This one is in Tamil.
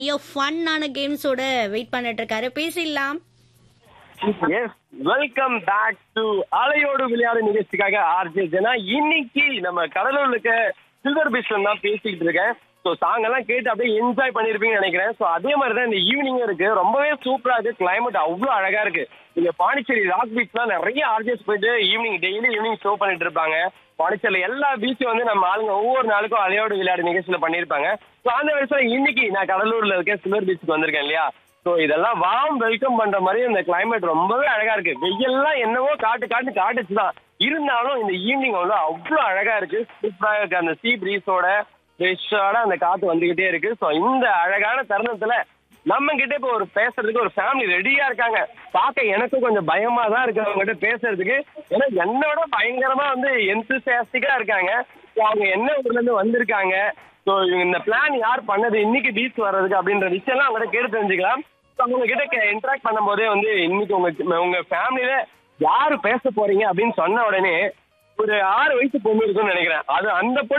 ஐயோ ஃபன்னான கேம்ஸோட வெயிட் பண்ணிட்டு இருக்காரு பேசிடலாம் எஸ் வெல்கம் பேக் டு அலையோடு விளையாடு நிகழ்ச்சிக்காக ஆர்ஜே ஜனா இன்னைக்கு நம்ம கடலூர்ல இருக்க சில்வர் பீச்ல தான் பேசிக்கிட்டு இருக்கேன் ஸோ சாங் எல்லாம் கேட்டு அப்படியே என்ஜாய் பண்ணிருப்பீங்கன்னு நினைக்கிறேன் ஸோ அதே மாதிரி தான் இந்த ஈவினிங்கும் இருக்கு ரொம்பவே சூப்பரா இருக்கு கிளைமேட் அவ்வளோ அழகா இருக்கு இங்க பாண்டிச்சேரி ராக் பீச்லாம் நிறைய ஆர்ஜிஎஸ் போயிட்டு ஈவினிங் டெய்லி ஈவினிங் ஷோ பண்ணிட்டு இருப்பாங்க பாண்டிச்சேரியில எல்லா பீச்சும் வந்து நம்ம ஆளுங்க ஒவ்வொரு நாளுக்கும் அலையோடு விளையாடு நிகழ்ச்சியில பண்ணியிருப்பாங்க ஸோ அந்த வயசுல இன்னைக்கு நான் கடலூர்ல இருக்க சில்வர் பீச்சுக்கு வந்திருக்கேன் இல்லையா ஸோ இதெல்லாம் வாம் வெல்கம் பண்ற மாதிரி இந்த கிளைமேட் ரொம்பவே அழகா இருக்கு வெயில்லாம் என்னவோ காட்டு காட்டு காட்டுச்சு தான் இருந்தாலும் இந்த ஈவினிங் வந்து அவ்வளோ அழகா இருக்கு சூப்பரா இருக்கு அந்த சீ பிரீஸோட ஃப்ரெஷ்ஷான அந்த காத்து வந்துகிட்டே இருக்கு ஸோ இந்த அழகான தருணத்துல நம்ம கிட்ட இப்போ ஒரு பேசுறதுக்கு ஒரு ஃபேமிலி ரெடியா இருக்காங்க பார்க்க எனக்கும் கொஞ்சம் பயமா தான் இருக்கு அவங்க கிட்ட பேசுறதுக்கு ஏன்னா என்னோட பயங்கரமா வந்து எந்தூசியாஸ்டிக்கா இருக்காங்க So, அவங்க என்ன ஊர்ல இருந்து வந்திருக்காங்க ஸோ இவங்க இந்த பிளான் யார் பண்ணது இன்னைக்கு பீச் வர்றதுக்கு அப்படின்ற விஷயம்லாம் அவங்ககிட்ட கேட்டு தெரிஞ்சுக்கலாம் ஸோ அவங்க கிட்ட இன்ட்ராக்ட் பண்ணும்போதே வந்து இன்னைக்கு உங்க உங்க ஃபேமிலியில யாரு பேச போறீங்க அப்படின்னு சொன்ன உடனே ஒரு ஆறு வயசு பொண்ணு இருக்குன்னு நினைக்கிறேன் அது அந்த பொண்ணு